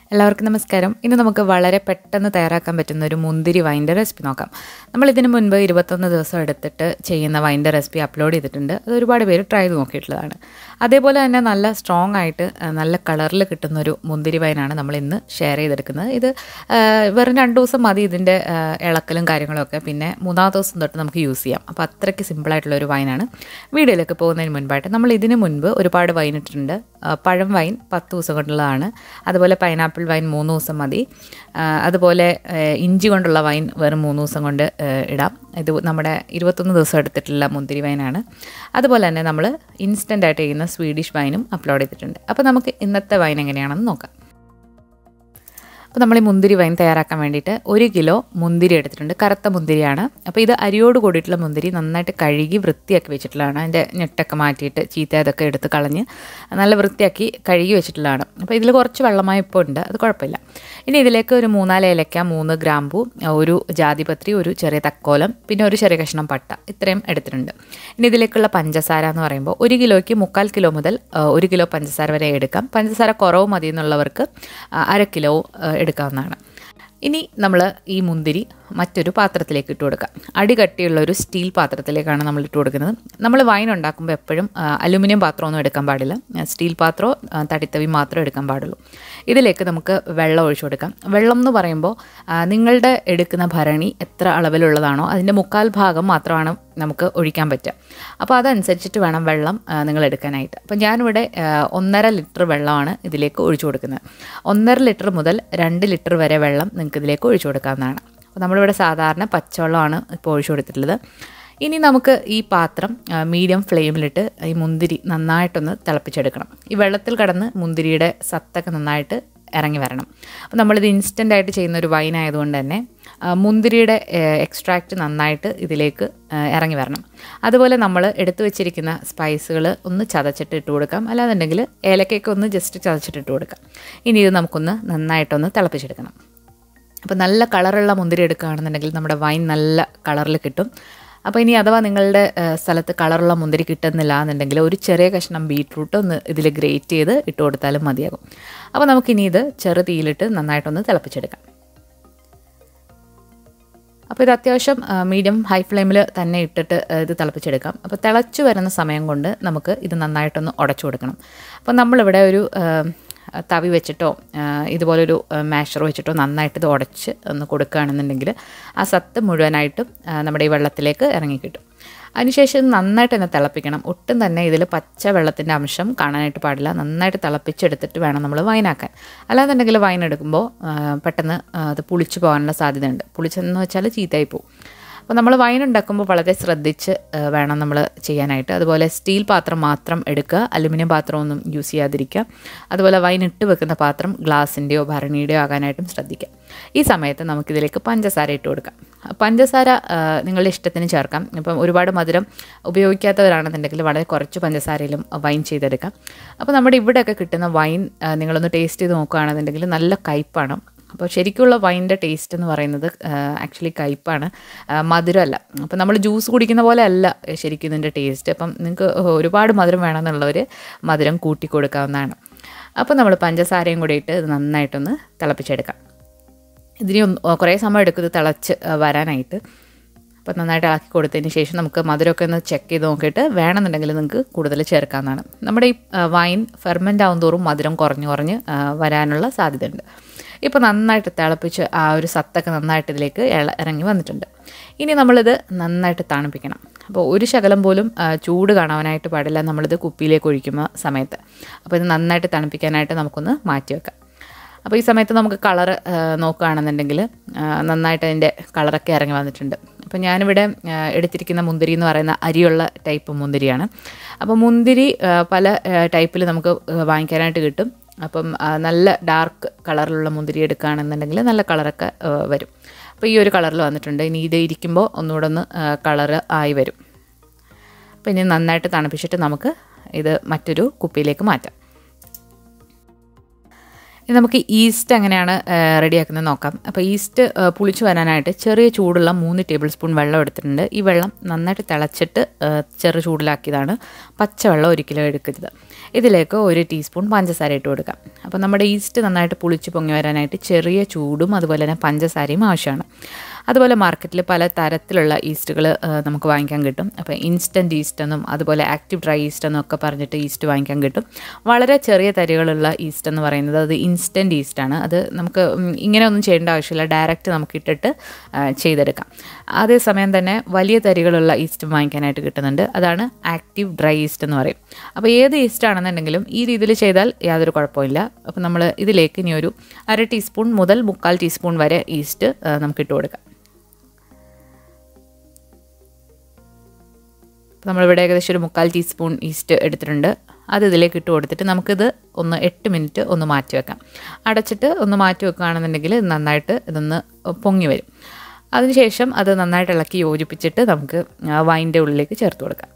എല്ലാവർക്കും നമസ്കാരം ഇന്ന് നമുക്ക് വളരെ പെട്ടെന്ന് തയ്യാറാക്കാൻ പറ്റുന്ന ഒരു മുന്തിരി വൈൻ്റെ റെസിപ്പി നോക്കാം നമ്മൾ ഇതിന് മുൻപ് ഇരുപത്തൊന്ന് ദിവസം എടുത്തിട്ട് ചെയ്യുന്ന വൈൻ്റെ റെസിപ്പി അപ്ലോഡ് ചെയ്തിട്ടുണ്ട് അത് ഒരുപാട് പേര് ട്രൈ ചെയ്ത് നോക്കിയിട്ടുള്ളതാണ് അതേപോലെ തന്നെ നല്ല സ്ട്രോങ് ആയിട്ട് ആ, നല്ല കളറിൽ കിട്ടുന്ന ഒരു മുന്തിരി വൈനാണ് നമ്മൾ ഇന്ന് ഷെയർ ചെയ്തെടുക്കുന്നത് ഇത് ആ, വെറും രണ്ട് ദിവസം മതി ഇതിൻ്റെ ആ, ഇളക്കലും കാര്യങ്ങളൊക്കെ പിന്നെ മൂന്നാമത്തെ ദിവസം തൊട്ട് നമുക്ക് യൂസ് ചെയ്യാം അപ്പോൾ അത്രയ്ക്ക് സിമ്പിളായിട്ടുള്ള ഒരു വൈനാണ് വീഡിയോയിലേക്ക് പോകുന്നതിന് മുൻപായിട്ട് നമ്മൾ ഇതിന് മുൻപ് ഒരുപാട് വൈൻ ഇട്ടിട്ടുണ്ട് ആ, പഴം വൈൻ പത്ത് ദിവസം കൊണ്ടുള്ളതാണ് അതുപോലെ പൈനാപ്പിൾ വൈൻ മൂന്ന് ദിവസം മതി ആ, അതുപോലെ ആ, ഇഞ്ചി കൊണ്ടുള്ള വൈൻ വെറും മൂന്ന് ദിവസം കൊണ്ട് ആ, ഇടാം ഇത് നമ്മുടെ ഇരുപത്തൊന്ന് ദിവസം എടുത്തിട്ടുള്ള മുന്തിരി വൈനാണ് അതുപോലെ തന്നെ നമ്മൾ ഇൻസ്റ്റൻ്റ് ആയിട്ട് ചെയ്യുന്ന സ്വീഡിഷ് വൈനും അപ്ലോഡ് ചെയ്തിട്ടുണ്ട് അപ്പോൾ നമുക്ക് ഇന്നത്തെ വൈൻ എങ്ങനെയാണെന്ന് നോക്കാം അപ്പോൾ നമ്മൾ ഈ മുന്തിരി വൈൻ തയ്യാറാക്കാൻ വേണ്ടിയിട്ട് ഒരു കിലോ മുന്തിരി എടുത്തിട്ടുണ്ട് കറുത്ത മുന്തിരിയാണ് അപ്പോൾ ഇത് അരിയോട് കൂടിയിട്ടുള്ള മുന്തിരി നന്നായിട്ട് കഴുകി വൃത്തിയാക്കി വെച്ചിട്ടുള്ളതാണ് അതിൻ്റെ ഞെട്ടൊക്കെ മാറ്റിയിട്ട് ചീത്ത അതൊക്കെ എടുത്ത് കളഞ്ഞ് നല്ല വൃത്തിയാക്കി കഴുകി വെച്ചിട്ടുള്ളതാണ് അപ്പോൾ ഇതിൽ കുറച്ച് വെള്ളമായി ഇപ്പോൾ ഉണ്ട് അത് കുഴപ്പമില്ല ഇനി ഇതിലേക്ക് ഒരു മൂന്നാല് ഏലക്ക മൂന്ന് ഗ്രാമ്പു ഒരു ജാതിപത്രി ഒരു ചെറിയ തക്കോലം പിന്നെ ഒരു ചെറിയ കഷ്ണം പട്ട ഇത്രയും എടുത്തിട്ടുണ്ട് ഇനി ഇതിലേക്കുള്ള പഞ്ചസാര എന്ന് പറയുമ്പോൾ ഒരു കിലോയ്ക്ക് മുക്കാൽ കിലോ മുതൽ ആ, ഒരു കിലോ പഞ്ചസാര വരെ എടുക്കാം പഞ്ചസാര കുറവ് മതി എന്നുള്ളവർക്ക് ആ, അര കിലോ ആ, എടുക്കാവുന്നതാണ് ഇനി നമ്മൾ ഈ മുന്തിരി മറ്റൊരു പാത്രത്തിലേക്ക് ഇട്ട് കൊടുക്കാം അടി കട്ടിയുള്ള ഒരു സ്റ്റീൽ പാത്രത്തിലേക്കാണ് നമ്മൾ ഇട്ട് കൊടുക്കുന്നത് നമ്മൾ വൈൻ ഉണ്ടാക്കുമ്പോൾ എപ്പോഴും ആ, അലുമിനിയം പാത്രമൊന്നും എടുക്കാൻ പാടില്ല ആ, സ്റ്റീൽ പാത്രമോ ആ, തടിത്തവി മാത്രമേ എടുക്കാൻ പാടുള്ളൂ ഇതിലേക്ക് നമുക്ക് വെള്ളം ഒഴിച്ചു കൊടുക്കാം വെള്ളം എന്ന് പറയുമ്പോൾ ആ, നിങ്ങളുടെ എടുക്കുന്ന ഭരണി എത്ര അളവിലുള്ളതാണോ അതിൻ്റെ മുക്കാൽ ഭാഗം മാത്രമാണ് നമുക്ക് ഒഴിക്കാൻ പറ്റുക അപ്പോൾ അതനുസരിച്ചിട്ട് വേണം വെള്ളം ആ, നിങ്ങൾ എടുക്കാനായിട്ട് അപ്പോൾ ഞാനിവിടെ ആ, ഒന്നര ലിറ്റർ വെള്ളമാണ് ഇതിലേക്ക് ഒഴിച്ചു കൊടുക്കുന്നത് ഒന്നര ലിറ്റർ മുതൽ രണ്ട് ലിറ്റർ വരെ വെള്ളം നിങ്ങൾക്ക് ഇതിലേക്ക് ഒഴിച്ചു കൊടുക്കാവുന്നതാണ് അപ്പോൾ നമ്മളിവിടെ സാധാരണ പച്ചവെള്ളമാണ് ഇപ്പോൾ ഒഴിച്ചു കൊടുത്തിട്ടുള്ളത് ഇനി നമുക്ക് ഈ പാത്രം മീഡിയം ഫ്ലെയിമിലിട്ട് ഈ മുന്തിരി നന്നായിട്ടൊന്ന് തിളപ്പിച്ചെടുക്കണം ഈ വെള്ളത്തിൽ കടന്ന് മുന്തിരിയുടെ സത്തൊക്കെ നന്നായിട്ട് ഇറങ്ങി വരണം അപ്പോൾ നമ്മളിത് ഇൻസ്റ്റൻ്റ് ആയിട്ട് ചെയ്യുന്ന ഒരു വൈൻ ആയതുകൊണ്ട് തന്നെ ആ, മുന്തിരിയുടെ എക്സ്ട്രാക്റ്റ് നന്നായിട്ട് ഇതിലേക്ക് ആ, ഇറങ്ങി വരണം അതുപോലെ നമ്മൾ എടുത്തു വെച്ചിരിക്കുന്ന സ്പൈസുകൾ ഒന്ന് ചതച്ചിട്ട് ഇട്ട് കൊടുക്കാം അല്ലാന്നുണ്ടെങ്കിൽ ഏലക്കയൊക്കെ ഒന്ന് ജസ്റ്റ് ചതച്ചിട്ട് ഇട്ട് കൊടുക്കാം ഇനി ഇത് നമുക്കൊന്ന് നന്നായിട്ടൊന്ന് തിളപ്പിച്ചെടുക്കണം അപ്പോൾ നല്ല കളറുള്ള മുന്തിരി എടുക്കുകയാണെന്നുണ്ടെങ്കിൽ നമ്മുടെ വൈൻ നല്ല കളറിൽ കിട്ടും അപ്പോൾ ഇനി അഥവാ നിങ്ങളുടെ ആ, സ്ഥലത്ത് കളറുള്ള മുന്തിരി കിട്ടുന്നില്ല എന്നുണ്ടെങ്കിൽ ഒരു ചെറിയ കഷ്ണം ബീട്രൂട്ട് ഒന്ന് ഇതിൽ ഗ്രേറ്റ് ചെയ്ത് ഇട്ട് കൊടുത്താലും മതിയാകും അപ്പോൾ നമുക്കിനി ഇത് ചെറു തീയിലിട്ട് നന്നായിട്ടൊന്ന് തിളപ്പിച്ചെടുക്കാം അപ്പോൾ ഇത് അത്യാവശ്യം മീഡിയം ഹൈ ഫ്ലെയിമിൽ തന്നെ ഇട്ടിട്ട് ആ, ഇത് തിളപ്പിച്ചെടുക്കാം അപ്പോൾ തിളച്ച് വരുന്ന സമയം കൊണ്ട് നമുക്ക് ഇത് നന്നായിട്ടൊന്ന് ഉടച്ചു കൊടുക്കണം അപ്പോൾ നമ്മളിവിടെ ഒരു ആ, തവി വെച്ചിട്ടോ ആ, ഇതുപോലൊരു മാഷർ വെച്ചിട്ടോ നന്നായിട്ട് ഇത് ഉടച്ച് ഒന്ന് കൊടുക്കുകയാണെന്നുണ്ടെങ്കിൽ ആ സത്ത് മുഴുവനായിട്ടും ആ, നമ്മുടെ ഈ വെള്ളത്തിലേക്ക് ഇറങ്ങിക്കിട്ടും അതിനുശേഷം ഇത് നന്നായിട്ട് തന്നെ തിളപ്പിക്കണം ഒട്ടും തന്നെ ഇതിൽ പച്ച വെള്ളത്തിൻ്റെ അംശം കാണാനായിട്ട് പാടില്ല നന്നായിട്ട് തിളപ്പിച്ചെടുത്തിട്ട് വേണം നമ്മൾ വൈനാക്കാൻ അല്ലാന്നുണ്ടെങ്കിൽ വൈൻ എടുക്കുമ്പോൾ ആ, പെട്ടെന്ന് ആ, അത് പുളിച്ചു പോകാനുള്ള സാധ്യതയുണ്ട് പുളിച്ചെന്ന് വെച്ചാൽ ചീത്തയായി പോകും അപ്പോൾ നമ്മൾ വൈൻ ഉണ്ടാക്കുമ്പോൾ വളരെ ശ്രദ്ധിച്ച് ആ, വേണം നമ്മൾ ചെയ്യാനായിട്ട് അതുപോലെ സ്റ്റീൽ പാത്രം മാത്രം എടുക്കുക അലുമിനിയം പാത്രമൊന്നും യൂസ് ചെയ്യാതിരിക്കുക അതുപോലെ വൈൻ ഇട്ട് വെക്കുന്ന പാത്രം ഗ്ലാസിൻ്റെയോ ഭരണിയുടെയോ ആകാനായിട്ടും ശ്രദ്ധിക്കുക ഈ സമയത്ത് നമുക്കിതിലേക്ക് പഞ്ചസാര ഇട്ട് കൊടുക്കാം പഞ്ചസാര ആ, നിങ്ങളുടെ ഇഷ്ടത്തിന് ചേർക്കാം ഇപ്പം ഒരുപാട് മധുരം ഉപയോഗിക്കാത്തവരാണെന്നുണ്ടെങ്കിൽ വളരെ കുറച്ച് പഞ്ചസാരയിലും വൈൻ ചെയ്തെടുക്കാം അപ്പോൾ നമ്മുടെ ഇവിടെയൊക്കെ കിട്ടുന്ന വൈൻ ആ, നിങ്ങളൊന്ന് ടേസ്റ്റ് ചെയ്ത് നോക്കുകയാണെന്നുണ്ടെങ്കിൽ നല്ല കയ്പ്പാണ് അപ്പോൾ ശരിക്കുള്ള വൈൻ്റെ ടേസ്റ്റ് എന്ന് പറയുന്നത് ആക്ച്വലി കയ്പ്പാണ് ആ, മധുരമല്ല അപ്പോൾ നമ്മൾ ജ്യൂസ് കുടിക്കുന്ന പോലെ അല്ല ശരിക്കും ഇതിൻ്റെ ടേസ്റ്റ് അപ്പം നിങ്ങൾക്ക് ഒരുപാട് മധുരം വേണമെന്നുള്ളവർ മധുരം കൂട്ടി കൊടുക്കാവുന്നതാണ് അപ്പോൾ നമ്മൾ പഞ്ചസാരയും കൂടി ഇട്ട് ഇത് നന്നായിട്ടൊന്ന് തിളപ്പിച്ചെടുക്കാം ഇതിന് ഒന്ന് കുറേ സമയം എടുക്കും ഇത് തിളച്ച് ആ, വരാനായിട്ട് അപ്പോൾ നന്നായിട്ട് ഇളക്കി കൊടുത്തതിന് ശേഷം നമുക്ക് മധുരമൊക്കെ ഒന്ന് ചെക്ക് ചെയ്ത് നോക്കിയിട്ട് വേണമെന്നുണ്ടെങ്കിൽ നിങ്ങൾക്ക് കൂടുതൽ ചേർക്കാവുന്നതാണ് നമ്മുടെ ഈ ആ, വൈൻ ഫെർമെൻ്റ് ആവും തോറും മധുരം കുറഞ്ഞ് കുറഞ്ഞ് ആ, വരാനുള്ള സാധ്യതയുണ്ട് ഇപ്പോൾ നന്നായിട്ട് തിളപ്പിച്ച് ആ ഒരു സത്തൊക്കെ നന്നായിട്ട് ഇതിലേക്ക് ഇള ഇറങ്ങി വന്നിട്ടുണ്ട് ഇനി നമ്മളിത് നന്നായിട്ട് തണുപ്പിക്കണം അപ്പോൾ ഒരു ശകലം പോലും ആ, ചൂട് കാണാനായിട്ട് പാടില്ല നമ്മളിത് കുപ്പിയിലേക്ക് ഒഴിക്കുന്ന സമയത്ത് അപ്പോൾ ഇത് നന്നായിട്ട് തണുപ്പിക്കാനായിട്ട് നമുക്കൊന്ന് മാറ്റി വെക്കാം അപ്പോൾ ഈ സമയത്ത് നമുക്ക് കളർ നോക്കുകയാണെന്നുണ്ടെങ്കിൽ ആ, നന്നായിട്ട് അതിൻ്റെ കളറൊക്കെ ഇറങ്ങി വന്നിട്ടുണ്ട് അപ്പോൾ ഞാനിവിടെ ആ, എടുത്തിരിക്കുന്ന മുന്തിരി എന്ന് പറയുന്ന അരിയുള്ള ടൈപ്പ് മുന്തിരിയാണ് അപ്പോൾ മുന്തിരി ആ, പല ടൈപ്പിൽ നമുക്ക് ആ, വാങ്ങിക്കാനായിട്ട് കിട്ടും അപ്പം ആ, നല്ല ഡാർക്ക് കളറിലുള്ള മുന്തിരി എടുക്കുകയാണെന്നുണ്ടെങ്കിൽ നല്ല കളറൊക്കെ ആ, വരും അപ്പോൾ ഈ ഒരു കളറിൽ വന്നിട്ടുണ്ട് ഇനി ഇത് ഇരിക്കുമ്പോൾ ഒന്നുകൂടെ ഒന്ന് കളറ് ആയി വരും അപ്പോൾ ഇനി നന്നായിട്ട് തണുപ്പിച്ചിട്ട് നമുക്ക് ഇത് മറ്റൊരു കുപ്പിയിലേക്ക് മാറ്റാം ഇനി നമുക്ക് ഈസ്റ്റ് എങ്ങനെയാണ് റെഡിയാക്കുന്നത് നോക്കാം അപ്പോൾ ഈസ്റ്റ് ആ, പുളിച്ച് വരാനായിട്ട് ചെറിയ ചൂടുള്ള മൂന്ന് ടേബിൾ സ്പൂൺ വെള്ളം എടുത്തിട്ടുണ്ട് ഈ വെള്ളം നന്നായിട്ട് തിളച്ചിട്ട് ആ, ചെറു ചൂടിലാക്കിയതാണ് പച്ചവെള്ളം ഒരിക്കലും എടുക്കരുത് ഇതിലേക്ക് ഒരു ടീസ്പൂൺ പഞ്ചസാര ഇട്ട് കൊടുക്കാം അപ്പോൾ നമ്മുടെ ഈസ്റ്റ് നന്നായിട്ട് പുളിച്ച് പൊങ്ങി വരാനായിട്ട് ചെറിയ ചൂടും അതുപോലെ തന്നെ പഞ്ചസാരയും ആവശ്യമാണ് അതുപോലെ മാർക്കറ്റിൽ പല തരത്തിലുള്ള ഈസ്റ്റുകൾ നമുക്ക് വാങ്ങിക്കാൻ കിട്ടും അപ്പോൾ ഇൻസ്റ്റൻറ്റ് ഈസ്റ്റ് എന്നും അതുപോലെ ആക്റ്റീവ് ഡ്രൈ ഈസ്റ്റ് എന്നും ഒക്കെ പറഞ്ഞിട്ട് ഈസ്റ്റ് വാങ്ങിക്കാൻ കിട്ടും വളരെ ചെറിയ തരികളുള്ള ഈസ്റ്റ് എന്ന് പറയുന്നത് അത് ഇൻസ്റ്റൻറ്റ് ഈസ്റ്റാണ് അത് നമുക്ക് ഉം, ഇങ്ങനെ ഒന്നും ചെയ്യേണ്ട ആവശ്യമില്ല ഡയറക്റ്റ് നമുക്ക് ഇട്ടിട്ട് ആ, ചെയ്തെടുക്കാം അതേസമയം തന്നെ വലിയ തരികളുള്ള ഈസ്റ്റ് വാങ്ങിക്കാനായിട്ട് കിട്ടുന്നുണ്ട് അതാണ് ആക്റ്റീവ് ഡ്രൈ ഈസ്റ്റ് എന്ന് പറയും അപ്പോൾ ഏത് ഈസ്റ്റ് ആണെന്നുണ്ടെങ്കിലും ഈ രീതിയിൽ ചെയ്താൽ യാതൊരു കുഴപ്പമില്ല അപ്പോൾ നമ്മൾ ഇതിലേക്ക് ഇനി ഒരു അര ടീസ്പൂൺ മുതൽ മുക്കാൽ ടീസ്പൂൺ വരെ ഈസ്റ്റ് ആ, നമുക്ക് ഇട്ട് കൊടുക്കാം അപ്പോൾ നമ്മളിവിടെ ഏകദേശം ഒരു മുക്കാൽ ടീസ്പൂൺ ഈസ്റ്റ് എടുത്തിട്ടുണ്ട് അത് ഇതിലേക്ക് ഇട്ട് കൊടുത്തിട്ട് നമുക്കിത് ഒന്ന് എട്ട് മിനിറ്റ് ഒന്ന് മാറ്റി വെക്കാം അടച്ചിട്ട് ഒന്ന് മാറ്റി വെക്കുകയാണെന്നുണ്ടെങ്കിൽ ഇത് നന്നായിട്ട് ഇതൊന്ന് പൊങ്ങി വരും അതിനുശേഷം അത് നന്നായിട്ട് ഇളക്കി യോജിപ്പിച്ചിട്ട് നമുക്ക് വൈൻ്റെ ഉള്ളിലേക്ക് ചേർത്ത് കൊടുക്കാം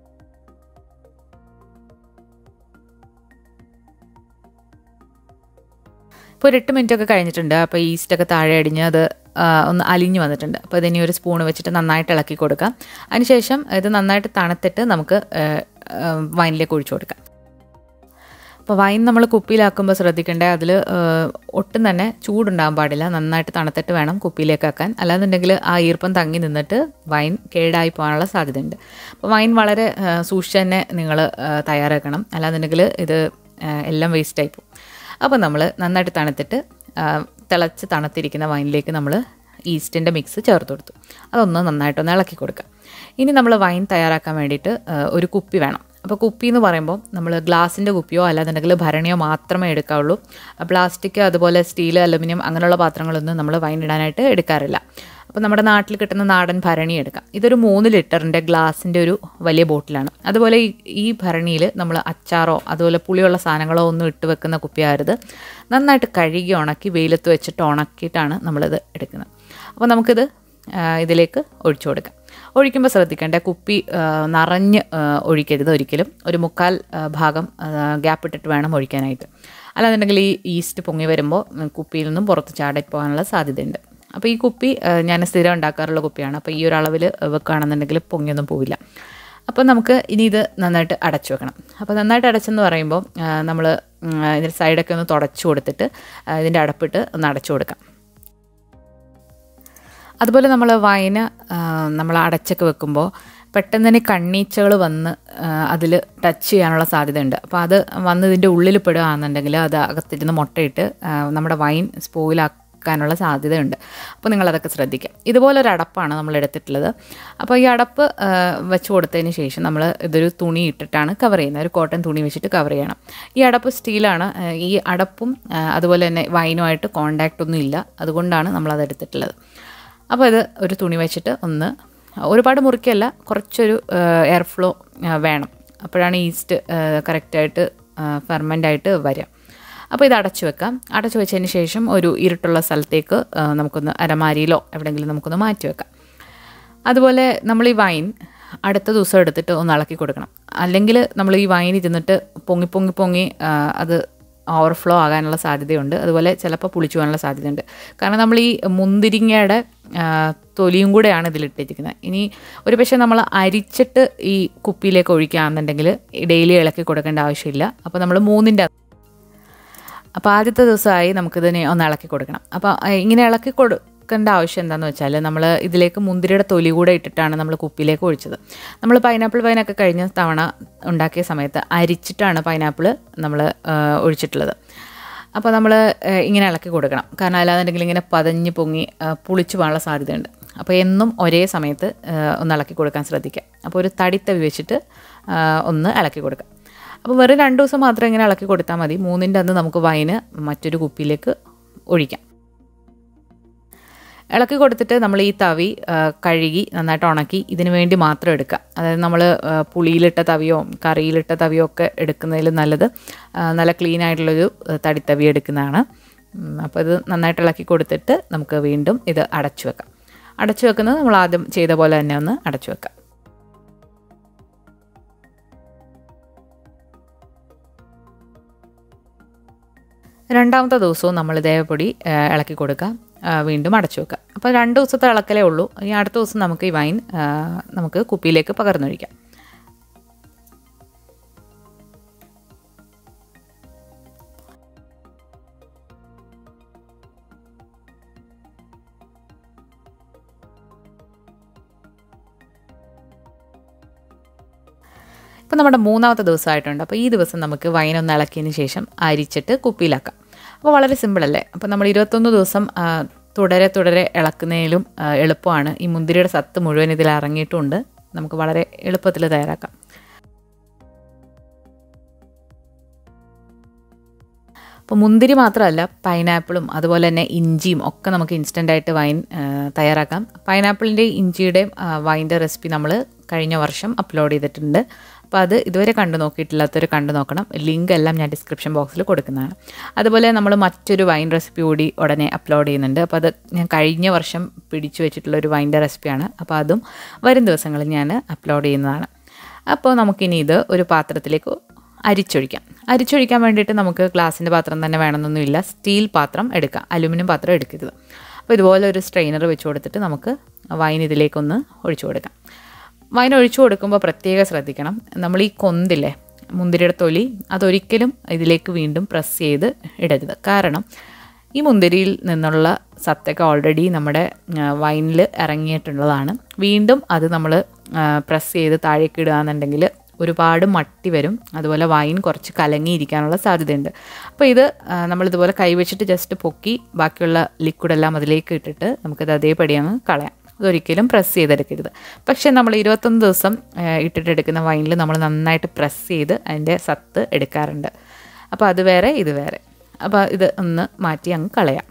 ഇപ്പോൾ ഒരു എട്ട് മിനിറ്റ് ഒക്കെ കഴിഞ്ഞിട്ടുണ്ട് അപ്പോൾ ഈസ്റ്റൊക്കെ താഴെ അടിഞ്ഞ് അത് ആ, ഒന്ന് അലിഞ്ഞ് വന്നിട്ടുണ്ട് അപ്പോൾ ഇതിനി ഒരു സ്പൂൺ വെച്ചിട്ട് നന്നായിട്ട് ഇളക്കി കൊടുക്കാം അതിനുശേഷം ഇത് നന്നായിട്ട് തണുത്തിട്ട് നമുക്ക് ആ, ആ, വൈനിലേക്ക് ഒഴിച്ചു കൊടുക്കാം അപ്പോൾ വൈൻ നമ്മൾ കുപ്പിയിലാക്കുമ്പോൾ ശ്രദ്ധിക്കേണ്ടത് അതിൽ ഒട്ടും തന്നെ ചൂടുണ്ടാകാൻ പാടില്ല നന്നായിട്ട് തണുത്തിട്ട് വേണം കുപ്പിയിലേക്ക് ആക്കാൻ അല്ലാന്നുണ്ടെങ്കിൽ ആ ഈർപ്പം തങ്ങി നിന്നിട്ട് വൈൻ കേടായി പോകാനുള്ള സാധ്യതയുണ്ട് അപ്പോൾ വൈൻ വളരെ ആ, സൂക്ഷിച്ച് തന്നെ നിങ്ങൾ തയ്യാറാക്കണം അല്ലാന്നുണ്ടെങ്കിൽ ഇത് ആ, എല്ലാം വേസ്റ്റായി പോകും അപ്പോൾ നമ്മൾ നന്നായിട്ട് തണുത്തിട്ട് ആ, തിളച്ച് തണുത്തിരിക്കുന്ന വൈനിലേക്ക് നമ്മൾ ഈസ്റ്റിൻ്റെ മിക്സ് ചേർത്ത് കൊടുത്തു അതൊന്ന് നന്നായിട്ടൊന്ന് ഇളക്കി കൊടുക്കുക ഇനി നമ്മൾ വൈൻ തയ്യാറാക്കാൻ വേണ്ടിയിട്ട് ആ, ഒരു കുപ്പി വേണം അപ്പോൾ കുപ്പി എന്ന് പറയുമ്പോൾ നമ്മൾ ഗ്ലാസിൻ്റെ കുപ്പിയോ അല്ലാന്നുണ്ടെങ്കിൽ ഭരണിയോ മാത്രമേ എടുക്കാവുള്ളൂ പ്ലാസ്റ്റിക് അതുപോലെ സ്റ്റീൽ അലുമിനിയം അങ്ങനെയുള്ള പാത്രങ്ങളൊന്നും നമ്മൾ വൈൻ ഇടാനായിട്ട് എടുക്കാറില്ല അപ്പോൾ നമ്മുടെ നാട്ടിൽ കിട്ടുന്ന നാടൻ ഭരണി എടുക്കാം ഇതൊരു മൂന്ന് ലിറ്ററിൻ്റെ ഗ്ലാസിൻ്റെ ഒരു വലിയ ബോട്ടിലാണ് അതുപോലെ ഈ ഈ ഭരണിയിൽ നമ്മൾ അച്ചാറോ അതുപോലെ പുളിയുള്ള സാധനങ്ങളോ ഒന്നും ഇട്ട് വെക്കുന്ന കുപ്പിയാകരുത് നന്നായിട്ട് കഴുകി ഉണക്കി വെയിലത്ത് വെച്ചിട്ട് ഉണക്കിയിട്ടാണ് നമ്മളിത് എടുക്കുന്നത് അപ്പോൾ നമുക്കിത് ആ, ഇതിലേക്ക് ഒഴിച്ചു കൊടുക്കാം ഒഴിക്കുമ്പോൾ ശ്രദ്ധിക്കേണ്ട കുപ്പി ആ, നിറഞ്ഞ് ആ, ഒഴിക്കരുത് ഒരിക്കലും ഒരു മുക്കാൽ ആ, ഭാഗം ഗ്യാപ്പ് ഇട്ടിട്ട് വേണം ഒഴിക്കാനായിട്ട് അല്ലാന്നുണ്ടെങ്കിൽ ഈ ഈസ്റ്റ് പൊങ്ങി വരുമ്പോൾ ഉം, കുപ്പിയിൽ നിന്നും പുറത്ത് ചാടിപ്പോകാനുള്ള സാധ്യതയുണ്ട് അപ്പോൾ ഈ കുപ്പി ആ, ഞാൻ സ്ഥിരം ഉണ്ടാക്കാറുള്ള കുപ്പിയാണ് അപ്പോൾ ഈ ഒരു അളവിൽ വെക്കുകയാണെന്നുണ്ടെങ്കിൽ പൊങ്ങിയൊന്നും പോവില്ല അപ്പോൾ നമുക്ക് ഇനി ഇത് നന്നായിട്ട് അടച്ചു വെക്കണം അപ്പോൾ നന്നായിട്ട് അടച്ചെന്ന് പറയുമ്പോൾ നമ്മൾ ഇതിൻ്റെ സൈഡൊക്കെ ഒന്ന് തുടച്ചു കൊടുത്തിട്ട് ആ, ഇതിൻ്റെ അടപ്പിട്ട് ഒന്ന് അടച്ചു കൊടുക്കാം അതുപോലെ നമ്മൾ വൈന നമ്മൾ അടച്ചൊക്കെ വെക്കുമ്പോൾ പെട്ടെന്ന് തന്നെ കണ്ണീച്ചകൾ വന്ന് അതിൽ ടച്ച് ചെയ്യാനുള്ള സാധ്യതയുണ്ട് അപ്പോൾ അത് വന്ന് ഇതിൻ്റെ ഉള്ളിൽ പെടുകയാണെന്നുണ്ടെങ്കിൽ അത് അകത്തിരുന്ന് മുട്ടയിട്ട് ആ, നമ്മുടെ വൈൻ സ്പോയിലാക്കാനുള്ള സാധ്യതയുണ്ട് അപ്പോൾ നിങ്ങളതൊക്കെ ശ്രദ്ധിക്കുക ഇതുപോലൊരു അടപ്പാണ് നമ്മൾ എടുത്തിട്ടുള്ളത് അപ്പോൾ ഈ അടപ്പ് ആ, വെച്ച് കൊടുത്തതിന് ശേഷം നമ്മൾ ഇതൊരു തുണി ഇട്ടിട്ടാണ് കവർ ചെയ്യുന്നത് ഒരു കോട്ടൺ തുണി വെച്ചിട്ട് കവർ ചെയ്യണം ഈ അടപ്പ് സ്റ്റീലാണ് ആ, ഈ അടപ്പും ആ, അതുപോലെ തന്നെ വൈനുമായിട്ട് കോണ്ടാക്റ്റ് ഒന്നും ഇല്ല അതുകൊണ്ടാണ് നമ്മളത് എടുത്തിട്ടുള്ളത് അപ്പോൾ ഇത് ഒരു തുണി വെച്ചിട്ട് ഒന്ന് ഒരുപാട് മുറിക്കല്ല കുറച്ചൊരു എയർ ഫ്ലോ വേണം അപ്പോഴാണ് ഈസ്റ്റ് കറക്റ്റായിട്ട് ഫെർമെൻ്റ് ആയിട്ട് വരിക അപ്പോൾ ഇത് അടച്ചു വെക്കാം അടച്ചു വെച്ചതിന് ശേഷം ഒരു ഇരുട്ടുള്ള സ്ഥലത്തേക്ക് ആ, നമുക്കൊന്ന് അരമാരിയിലോ എവിടെയെങ്കിലും നമുക്കൊന്ന് മാറ്റി വെക്കാം അതുപോലെ നമ്മൾ ഈ വൈൻ അടുത്ത ദിവസം എടുത്തിട്ട് ഒന്ന് ഇളക്കി കൊടുക്കണം അല്ലെങ്കിൽ നമ്മൾ ഈ വൈൻ ഇരുന്നിട്ട് പൊങ്ങി പൊങ്ങി പൊങ്ങി ആ, അത് ഓവർഫ്ലോ ആകാനുള്ള സാധ്യതയുണ്ട് അതുപോലെ ചിലപ്പോൾ പുളിച്ചു പോകാനുള്ള സാധ്യതയുണ്ട് കാരണം നമ്മൾ ഈ മുന്തിരിങ്ങയുടെ ആ, തൊലിയും കൂടെയാണ് ഇതിലിട്ടിരിക്കുന്നത് ഇനി ഒരു പക്ഷേ നമ്മൾ അരിച്ചിട്ട് ഈ കുപ്പിയിലേക്ക് ഒഴിക്കുകയാണെന്നുണ്ടെങ്കിൽ ഡെയിലി ഇളക്കി കൊടുക്കേണ്ട ആവശ്യമില്ല അപ്പോൾ നമ്മൾ മൂന്നിൻ്റെ അപ്പോൾ ആദ്യത്തെ ദിവസമായി നമുക്കിതിനെ ഒന്ന് ഇളക്കി കൊടുക്കണം അപ്പോൾ അഹ് ഇങ്ങനെ ഇളക്കി കൊടുക്കേണ്ട ആവശ്യം എന്താണെന്ന് വെച്ചാൽ നമ്മൾ ഇതിലേക്ക് മുന്തിരിയുടെ തൊലി കൂടെ ഇട്ടിട്ടാണ് നമ്മൾ കുപ്പിയിലേക്ക് ഒഴിച്ചത് നമ്മൾ പൈനാപ്പിൾ വൈനൊക്കെ കഴിഞ്ഞ തവണ ഉണ്ടാക്കിയ സമയത്ത് അരിച്ചിട്ടാണ് പൈനാപ്പിൾ നമ്മൾ ഒഴിച്ചിട്ടുള്ളത് അപ്പോൾ നമ്മൾ ഇങ്ങനെ ഇളക്കി കൊടുക്കണം കാരണം അല്ലാന്നുണ്ടെങ്കിൽ ഇങ്ങനെ പതഞ്ഞ് പൊങ്ങി ആ, പുളിച്ചു പോകാനുള്ള സാധ്യതയുണ്ട് അപ്പോൾ എന്നും ഒരേ സമയത്ത് ആ, ഒന്ന് ഇളക്കി കൊടുക്കാൻ ശ്രദ്ധിക്കുക അപ്പോൾ ഒരു തടിത്തവി വെച്ചിട്ട് ആ, ഒന്ന് ഇളക്കി കൊടുക്കുക അപ്പോൾ വെറും രണ്ട് ദിവസം മാത്രം ഇങ്ങനെ ഇളക്കി കൊടുത്താൽ മതി മൂന്നിൻ്റെ അന്ന് നമുക്ക് വൈന് മറ്റൊരു കുപ്പിയിലേക്ക് ഒഴിക്കാം ഇളക്കി കൊടുത്തിട്ട് നമ്മൾ ഈ തവി ആ, കഴുകി നന്നായിട്ട് ഉണക്കി ഇതിന് വേണ്ടി മാത്രം എടുക്കുക അതായത് നമ്മൾ പുളിയിലിട്ട തവിയോ കറിയിലിട്ട തവിയോ ഒക്കെ എടുക്കുന്നതിൽ നല്ലത് ആ, നല്ല ക്ലീൻ ആയിട്ടുള്ളൊരു ആ, തടിത്തവി എടുക്കുന്നതാണ് ഉം, അപ്പോൾ ഇത് നന്നായിട്ട് ഇളക്കി കൊടുത്തിട്ട് നമുക്ക് വീണ്ടും ഇത് അടച്ചു വെക്കാം അടച്ചു വെക്കുന്നത് നമ്മൾ ആദ്യം ചെയ്ത പോലെ തന്നെ ഒന്ന് അടച്ചു വെക്കാം രണ്ടാമത്തെ ദിവസവും നമ്മൾ ഇതേപൊടി ആ, ഇളക്കി കൊടുക്കുക ആ, വീണ്ടും അടച്ചു വെക്കുക അപ്പോൾ രണ്ട് ദിവസത്തെ ഇളക്കലേ ഉള്ളൂ ഇനി അടുത്ത ദിവസം നമുക്ക് ഈ വൈൻ ആ, നമുക്ക് കുപ്പിയിലേക്ക് പകർന്നൊഴിക്കാം ഇപ്പം നമ്മുടെ മൂന്നാമത്തെ ദിവസമായിട്ടുണ്ട് അപ്പോൾ ഈ ദിവസം നമുക്ക് വൈൻ ഒന്ന് ഇളക്കിയതിന് ശേഷം അരിച്ചിട്ട് കുപ്പിയിലാക്കാം അപ്പോൾ വളരെ സിമ്പിളല്ലേ അപ്പോൾ നമ്മൾ ഇരുപത്തൊന്ന് ദിവസം ആ, തുടരെ തുടരെ ഇളക്കുന്നതിലും ആ, എളുപ്പമാണ് ഈ മുന്തിരിയുടെ സത്ത് മുഴുവൻ ഇതിൽ ഇറങ്ങിയിട്ടുണ്ട് നമുക്ക് വളരെ എളുപ്പത്തിൽ തയ്യാറാക്കാം അപ്പോൾ മുന്തിരി മാത്രമല്ല പൈനാപ്പിളും അതുപോലെ തന്നെ ഇഞ്ചിയും ഒക്കെ നമുക്ക് ഇൻസ്റ്റൻ്റായിട്ട് വൈൻ ആ, തയ്യാറാക്കാം പൈനാപ്പിളിൻ്റെ ഇഞ്ചിയുടെയും ആ, വൈൻ്റെ റെസിപ്പി നമ്മൾ കഴിഞ്ഞ വർഷം അപ്ലോഡ് ചെയ്തിട്ടുണ്ട് അപ്പോൾ അത് ഇതുവരെ കണ്ടു നോക്കിയിട്ടില്ലാത്തവർ കണ്ടു നോക്കണം ലിങ്ക് എല്ലാം ഞാൻ ഡിസ്ക്രിപ്ഷൻ ബോക്സിൽ കൊടുക്കുന്നതാണ് അതുപോലെ നമ്മൾ മറ്റൊരു വൈൻ റെസിപ്പി കൂടി ഉടനെ അപ്ലോഡ് ചെയ്യുന്നുണ്ട് അപ്പോൾ അത് ഞാൻ കഴിഞ്ഞ വർഷം പിടിച്ചു വെച്ചിട്ടുള്ള ഒരു വൈൻ്റെ റെസിപ്പിയാണ് അപ്പോൾ അതും വരും ദിവസങ്ങളിൽ ഞാൻ അപ്ലോഡ് ചെയ്യുന്നതാണ് അപ്പോൾ നമുക്കിനി ഇത് ഒരു പാത്രത്തിലേക്ക് അരിച്ചൊഴിക്കാം അരിച്ചൊഴിക്കാൻ വേണ്ടിയിട്ട് നമുക്ക് ഗ്ലാസിൻ്റെ പാത്രം തന്നെ വേണമെന്നൊന്നുമില്ല സ്റ്റീൽ പാത്രം എടുക്കാം അലുമിനിയം പാത്രം എടുക്കരുത് അപ്പോൾ ഇതുപോലെ ഒരു സ്ട്രെയിനർ വെച്ച് കൊടുത്തിട്ട് നമുക്ക് വൈൻ ഇതിലേക്കൊന്ന് ഒഴിച്ചു കൊടുക്കാം വൈൻ ഒഴിച്ചു കൊടുക്കുമ്പോൾ പ്രത്യേകം ശ്രദ്ധിക്കണം നമ്മൾ ഈ കൊന്തില്ലേ മുന്തിരിയുടെ തൊലി അതൊരിക്കലും ഇതിലേക്ക് വീണ്ടും പ്രസ് ചെയ്ത് ഇടരുത് കാരണം ഈ മുന്തിരിയിൽ നിന്നുള്ള സത്തൊക്കെ ഓൾറെഡി നമ്മുടെ വൈനിൽ ഇറങ്ങിയിട്ടുള്ളതാണ് വീണ്ടും അത് നമ്മൾ പ്രസ് ചെയ്ത് താഴേക്ക് ഇടുക എന്നുണ്ടെങ്കിൽ ഒരുപാട് മട്ടി വരും അതുപോലെ വൈൻ കുറച്ച് കലങ്ങിയിരിക്കാനുള്ള സാധ്യതയുണ്ട് അപ്പോൾ ഇത് ആ, നമ്മളിതുപോലെ കൈവച്ചിട്ട് ജസ്റ്റ് പൊക്കി ബാക്കിയുള്ള ലിക്വിഡെല്ലാം അതിലേക്ക് ഇട്ടിട്ട് നമുക്കത് അതേപടി അങ്ങ് കളയാം അതൊരിക്കലും പ്രസ് ചെയ്തെടുക്കരുത് പക്ഷേ നമ്മൾ ഇരുപത്തൊന്ന് ദിവസം ആ, ഇട്ടിട്ടെടുക്കുന്ന വൈനിൽ നമ്മൾ നന്നായിട്ട് പ്രസ് ചെയ്ത് അതിൻ്റെ സത്ത് എടുക്കാറുണ്ട് അപ്പോൾ അത് വേറെ ഇത് വേറെ അപ്പോൾ ഇത് ഒന്ന് മാറ്റി അങ്ങ് കളയാം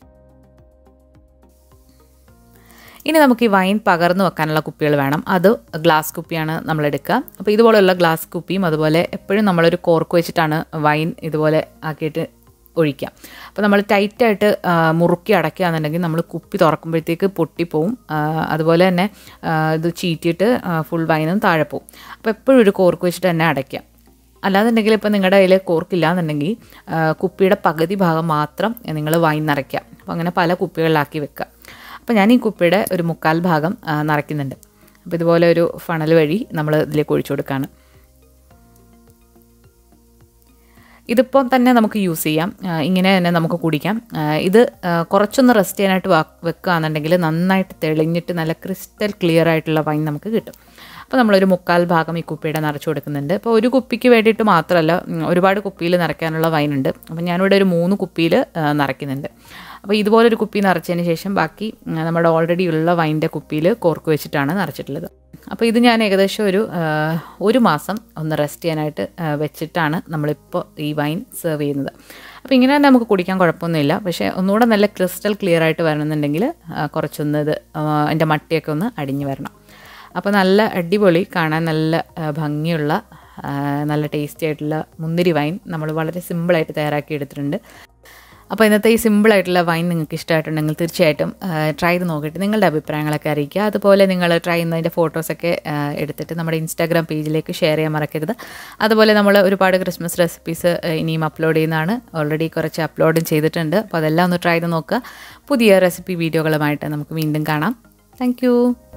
ഇനി നമുക്ക് ഈ വൈൻ പകർന്നു വെക്കാനുള്ള കുപ്പികൾ വേണം അത് ഗ്ലാസ് കുപ്പിയാണ് നമ്മൾ എടുക്കുക അപ്പോൾ ഇതുപോലെയുള്ള ഗ്ലാസ് കുപ്പിയും അതുപോലെ എപ്പോഴും നമ്മളൊരു കോർക്ക് വെച്ചിട്ടാണ് വൈൻ ഇതുപോലെ ആക്കിയിട്ട് ഒഴിക്കുക അപ്പോൾ നമ്മൾ ടൈറ്റായിട്ട് മുറുക്കി അടയ്ക്കുക എന്നുണ്ടെങ്കിൽ നമ്മൾ കുപ്പി തുറക്കുമ്പോഴത്തേക്ക് പൊട്ടിപ്പോവും ആ, അതുപോലെ തന്നെ ആ, ഇത് ചീറ്റിയിട്ട് ഫുൾ വൈനും താഴെ പോവും അപ്പോൾ എപ്പോഴും ഒരു കോർക്ക് വെച്ചിട്ട് തന്നെ അടയ്ക്കുക അല്ലാന്നുണ്ടെങ്കിൽ ഇപ്പോൾ നിങ്ങളുടെ കയ്യിൽ കോർക്കില്ല എന്നുണ്ടെങ്കിൽ ആ, കുപ്പിയുടെ പകുതി ഭാഗം മാത്രം നിങ്ങൾ വൈൻ നിറയ്ക്കുക അപ്പോൾ അങ്ങനെ പല കുപ്പികളിലാക്കി വെക്കുക അപ്പോൾ ഞാൻ ഈ കുപ്പിയുടെ ഒരു മുക്കാൽ ഭാഗം ആ, നിറയ്ക്കുന്നുണ്ട് അപ്പോൾ ഇതുപോലെ ഒരു ഫണൽ വഴി നമ്മൾ ഇതിലേക്ക് ഒഴിച്ചു കൊടുക്കുകയാണ് ഇതിപ്പോൾ തന്നെ നമുക്ക് യൂസ് ചെയ്യാം ആ, ഇങ്ങനെ തന്നെ നമുക്ക് കുടിക്കാം ആ, ഇത് ആ, കുറച്ചൊന്ന് റെസ്റ്റ് ചെയ്യാനായിട്ട് വാ- വെക്കുകയാണെന്നുണ്ടെങ്കിൽ നന്നായിട്ട് തെളിഞ്ഞിട്ട് നല്ല ക്രിസ്റ്റൽ ക്ലിയർ ആയിട്ടുള്ള വൈൻ നമുക്ക് കിട്ടും അപ്പോൾ നമ്മളൊരു മുക്കാൽ ഭാഗം ഈ കുപ്പിയുടെ നിറച്ച് കൊടുക്കുന്നുണ്ട് അപ്പോൾ ഒരു കുപ്പിക്ക് വേണ്ടിയിട്ട് മാത്രമല്ല ഉം, ഒരുപാട് കുപ്പിയിൽ നിറയ്ക്കാനുള്ള വൈൻ ഉണ്ട് അപ്പോൾ ഞാനിവിടെ ഒരു മൂന്ന് കുപ്പിയിൽ നിറയ്ക്കുന്നുണ്ട് അപ്പോൾ ഇതുപോലൊരു കുപ്പി നിറച്ചതിന് ശേഷം ബാക്കി ഉം, നമ്മുടെ ഓൾറെഡി ഉള്ള വൈൻ്റെ കുപ്പിയിൽ കോർക്ക് വെച്ചിട്ടാണ് നിറച്ചിട്ടുള്ളത് അപ്പോൾ ഇത് ഞാൻ ഏകദേശം ഒരു ആ, ഒരു മാസം ഒന്ന് റെസ്റ്റ് ചെയ്യാനായിട്ട് ആ, വെച്ചിട്ടാണ് നമ്മളിപ്പോൾ ഈ വൈൻ സെർവ് ചെയ്യുന്നത് അപ്പോൾ ഇങ്ങനെ തന്നെ നമുക്ക് കുടിക്കാൻ കുഴപ്പമൊന്നുമില്ല പക്ഷേ ഒന്നുകൂടെ നല്ല ക്രിസ്റ്റൽ ക്ലിയർ ആയിട്ട് വരണമെന്നുണ്ടെങ്കിൽ ആ, കുറച്ചൊന്ന് ഇത് ആ, അതിൻ്റെ മട്ടിയൊക്കെ ഒന്ന് അടിഞ്ഞു വരണം അപ്പോൾ നല്ല അടിപൊളി കാണാൻ നല്ല ആ, ഭംഗിയുള്ള ആ, നല്ല ടേസ്റ്റി ആയിട്ടുള്ള മുന്തിരി വൈൻ നമ്മൾ വളരെ സിമ്പിളായിട്ട് തയ്യാറാക്കി എടുത്തിട്ടുണ്ട് അപ്പോൾ ഇന്നത്തെ ഈ സിമ്പിൾ ആയിട്ടുള്ള വൈൻ നിങ്ങൾക്ക് ഇഷ്ടമായിട്ടുണ്ടെങ്കിൽ തീർച്ചയായിട്ടും ട്രൈ ചെയ്ത് നോക്കിയിട്ട് നിങ്ങളുടെ അഭിപ്രായങ്ങളൊക്കെ അറിയിക്കുക അതുപോലെ നിങ്ങൾ ട്രൈ ചെയ്യുന്നതിൻ്റെ ഫോട്ടോസൊക്കെ ആ, എടുത്തിട്ട് നമ്മുടെ ഇൻസ്റ്റാഗ്രാം പേജിലേക്ക് ഷെയർ ചെയ്യാൻ മറക്കരുത് അതുപോലെ നമ്മൾ ഒരുപാട് ക്രിസ്മസ് റെസിപ്പീസ് ഇനിയും അപ്ലോഡ് ചെയ്യുന്നതാണ് ഓൾറെഡി കുറച്ച് അപ്ലോഡും ചെയ്തിട്ടുണ്ട് അപ്പോൾ അതെല്ലാം ഒന്ന് ട്രൈ ചെയ്ത് നോക്കുക പുതിയ റെസിപ്പി വീഡിയോകളുമായിട്ട് നമുക്ക് വീണ്ടും കാണാം താങ്ക്